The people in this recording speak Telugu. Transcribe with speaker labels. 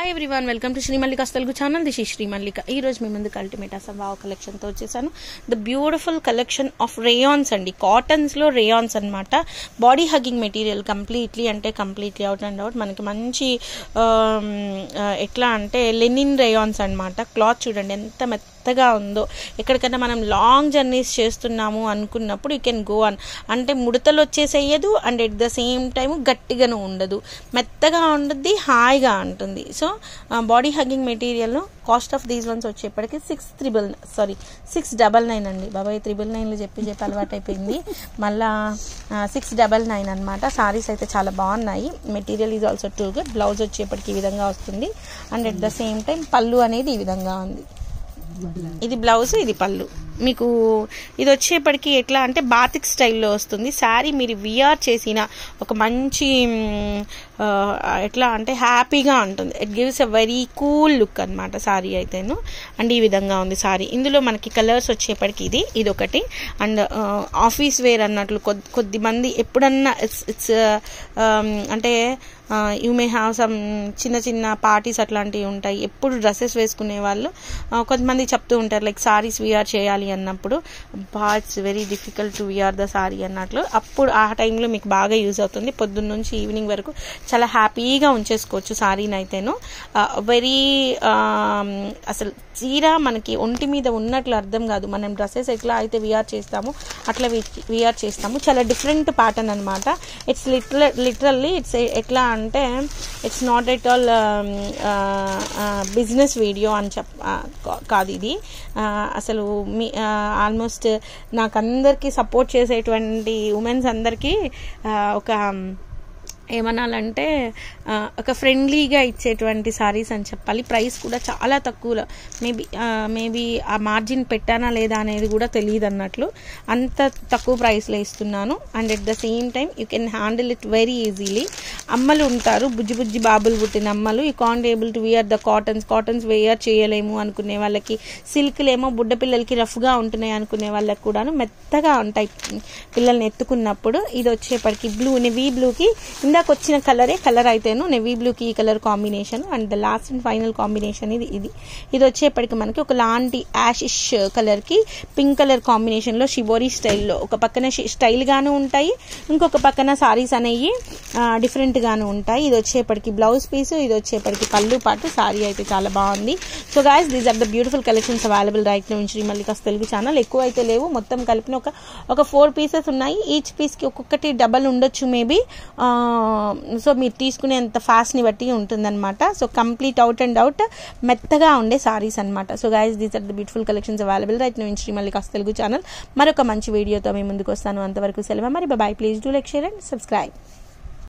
Speaker 1: hi everyone welcome to Srimallika Telugu channel this ఈ శ్రీమల్లిక ఈ రోజు మీ ముందుకు అల్టిమేట్ అసలు వావ్ కలెక్షన్తో వచ్చేసాను the beautiful collection of rayons అండి కాటన్స్లో రేయాన్స్ అనమాట బాడీ హగ్గింగ్ మెటీరియల్ కంప్లీట్లీ అంటే కంప్లీట్లీ అవుట్ అండ్ అవుట్ మనకి మంచి ఆమ్, ఆ, ఎట్లా అంటే లెనిన్ రేయాన్స్ అనమాట క్లాత్ చూడండి ఎంత మెత్తగా ఉందో ఎక్కడికైనా మనం లాంగ్ జర్నీస్ చేస్తున్నాము అనుకున్నప్పుడు యూ కెన్ గో అన్ అంటే ముడతలు వచ్చేసేయదు and at the same time గట్టిగాను ఉండదు మెత్తగా ఉంటుంది హాయిగా ఉంటుంది so body hugging material cost of these ones వచ్చేప్పటికి six triple sorry six double nine అండి బాబాయ్ త్రిబుల్ నైన్లు చెప్పి చెప్పి అలవాటు అయిపోయింది మళ్ళా సిక్స్ డబల్ నైన్ అనమాట సారీస్ అయితే చాలా బాగున్నాయి material is also too good blouse వచ్చేప్పటికి ఈ విధంగా వస్తుంది and at the same time పళ్ళు అనేది ఈ విధంగా ఉంది ఇది బ్లౌజ్ ఇది పళ్ళు మీకు ఇది వచ్చేప్పటికి ఎట్లా అంటే బాతిక్ స్టైల్లో వస్తుంది శారీ మీరు విఆర్ చేసిన ఒక మంచి మ్, ఆ, ఎట్లా అంటే హ్యాపీగా ఉంటుంది it gives a very cool look అనమాట శారీ అయితేను అండ్ ఈ విధంగా ఉంది శారీ ఇందులో మనకి కలర్స్ వచ్చేప్పటికి ఇది ఇది ఒకటి అండ్ ఆఫీస్ వేర్ అన్నట్లు కొద్ది కొద్ది మంది ఎప్పుడన్నా ఇట్స్ ఇట్స్ అంటే యూ మే హ్యావ్ సమ్ చిన్న చిన్న పార్టీస్ అట్లాంటివి ఉంటాయి ఎప్పుడు డ్రెస్సెస్ వేసుకునే వాళ్ళు ఆ, కొంతమంది చెప్తూ ఉంటారు లైక్ సారీస్ విఆర్ చేయాలి అన్నప్పుడు బా it's very difficult to wear the sari అన్నట్లు అప్పుడు ఆ టైంలో మీకు బాగా యూజ్ అవుతుంది పొద్దున్న నుంచి ఈవినింగ్ వరకు చాలా హ్యాపీగా ఉంచేసుకోవచ్చు సారీని అయితేను వెరీ అసలు చీర మనకి ఒంటి మీద ఉన్నట్లు అర్థం కాదు మనం డ్రెస్సెస్ ఎట్లా అయితే విఆర్ చేస్తామో అట్లా విఆర్ చేస్తాము చాలా డిఫరెంట్ ప్యాటర్న్ అనమాట ఇట్స్ లిటరల్ లిటరల్లీ ఇట్స్ ఎట్లా అంటే it's not at all business video అని చెప్ ఆ, కా- కాదు ఇది ఆ, అసలు మీ ఆల్మోస్ట్ నాకు అందరికీ సపోర్ట్ చేసేటువంటి ఉమెన్స్ అందరికీ ఆ, ఒక ఏమనాలంటే ఆ, ఒక ఫ్రెండ్లీగా ఇచ్చేటువంటి సారీస్ అని చెప్పాలి ప్రైస్ కూడా చాలా తక్కువలో మేబీ మేబీ ఆ మార్జిన్ పెట్టానా లేదా అనేది కూడా తెలియదు అన్నట్లు అంత తక్కువ ప్రైస్లో ఇస్తున్నాను and at the same time you can handle it very easily అమ్మలు ఉంటారు బుజ్జి బుజ్జి బాబులు పుట్టిన అమ్మలు ఈ can't able to wear the cottons cottons wear చేయలేము అనుకునే వాళ్ళకి సిల్క్లేమో బుడ్డ పిల్లలకి రఫ్గా ఉంటున్నాయి అనుకునే వాళ్ళకి కూడాను మెత్తగా ఉంటాయి పిల్లల్ని ఎత్తుకున్నప్పుడు ఇది వచ్చేప్పటికి బ్లూ నెవీ బ్లూకి ఇందాక వచ్చిన కలరే కలర్ అయితేను నెవీ బ్లూకి ఈ colour combination and the last and final combination ఇది ఇది ఇది వచ్చేప్పటికి మనకి ఒక లాంటి యాషిష్ కలర్కి పింక్ కలర్ కాంబినేషన్లో షిబోరీ స్టైల్లో ఒక పక్కన స్టైల్ గాను ఉంటాయి ఇంకొక పక్కన సారీస్ అనేవి డిఫరెంట్ గాను ఉంటాయి ఇది వచ్చేప్పటికి బ్లౌజ్ పీస్ ఇది వచ్చేప్పటికి పళ్ళు పాటు సారీ అయితే చాలా బాగుంది so guys these are the beautiful collections available right now Sri Mallika's Telugu channel ఎక్కువ అయితే లేవు మొత్తం కలిపిన ఒక ఒక ఫోర్ పీసెస్ ఉన్నాయి ఈచ్ పీస్కి ఒక్కొక్కటి డబల్ ఉండొచ్చు మేబీ సో మీరు తీసుకునేంత ఫాస్ట్ని బట్టి ఉంటుందన్నమాట so complete out and out మెత్తగా ఉండే సారీస్ అనమాట so guys these are the beautiful collections available right now Sri Mallika's Telugu channel మరొక మంచి వీడియోతో మీ ముందుకు వస్తాను అంతవరకు సెలవు మరి bye please do like share and subscribe